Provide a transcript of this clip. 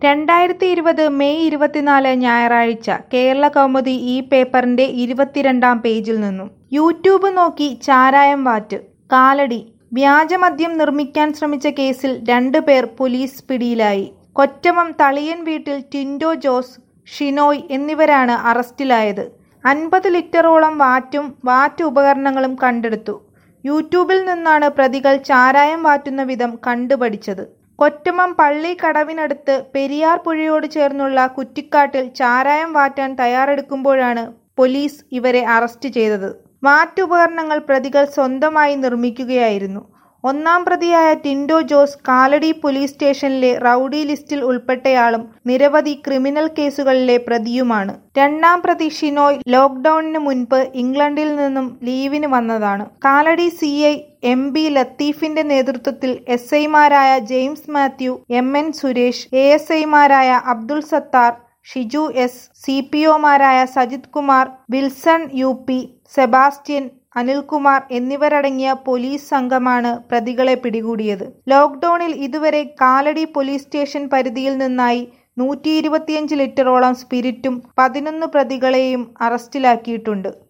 രണ്ടായിരത്തി ഇരുപത് മെയ് ഇരുപത്തിനാല് ഞായറാഴ്ച കേരള കൗമുദി ഈ പേപ്പറിന്റെ ഇരുപത്തിരണ്ടാം പേജിൽ നിന്നും യൂട്യൂബ് നോക്കി ചാരായം വാറ്റ് കാലടി വ്യാജമദ്യം നിർമ്മിക്കാൻ ശ്രമിച്ച കേസിൽ രണ്ടു പേർ പോലീസ് പിടിയിലായി കൊറ്റമം തളിയൻ വീട്ടിൽ ടിൻഡോ ജോസ് ഷിനോയ് എന്നിവരാണ് അറസ്റ്റിലായത് അൻപത് ലിറ്ററോളം വാറ്റും വാറ്റ് ഉപകരണങ്ങളും കണ്ടെടുത്തു യൂട്യൂബിൽ നിന്നാണ് പ്രതികൾ ചാരായം വാറ്റുന്ന വിധം കണ്ടുപഠിച്ചത് കൊറ്റമം പള്ളി കടവിനടുത്ത് പെരിയാർ പുഴയോട് ചേർന്നുള്ള കുറ്റിക്കാട്ടിൽ ചാരായം വാറ്റാൻ തയ്യാറെടുക്കുമ്പോഴാണ് പോലീസ് ഇവരെ അറസ്റ്റ് ചെയ്തത് വാറ്റുപകരണങ്ങൾ പ്രതികൾ സ്വന്തമായി നിർമ്മിക്കുകയായിരുന്നു ഒന്നാം പ്രതിയായ ടിൻഡോ ജോസ് കാലടി പോലീസ് സ്റ്റേഷനിലെ റൌഡി ലിസ്റ്റിൽ ഉൾപ്പെട്ടയാളും നിരവധി ക്രിമിനൽ കേസുകളിലെ പ്രതിയുമാണ് രണ്ടാം പ്രതി ഷിനോയ് ലോക്ക്ഡൌണിന് മുൻപ് ഇംഗ്ലണ്ടിൽ നിന്നും ലീവിന് വന്നതാണ് Kalady C I M B ലത്തീഫിന്റെ നേതൃത്വത്തിൽ എസ് ഐമാരായ James Mathew M N Suresh A S ഐമാരായ Abdul Sathar Shiju S C P ഒമാരായ സജിത് കുമാർ വിൽസൺ യു പി സെബാസ്റ്റ്യൻ അനിൽകുമാർ എന്നിവരടങ്ങിയ പോലീസ് സംഘമാണ് പ്രതികളെ പിടികൂടിയത് ലോക്ക്ഡൌണിൽ ഇതുവരെ കാലടി പോലീസ് സ്റ്റേഷൻ പരിധിയിൽ നിന്നായി നൂറ്റി ഇരുപത്തിയഞ്ച് ലിറ്ററോളം സ്പിരിറ്റും പതിനൊന്ന് പ്രതികളെയും അറസ്റ്റിലാക്കിയിട്ടുണ്ട്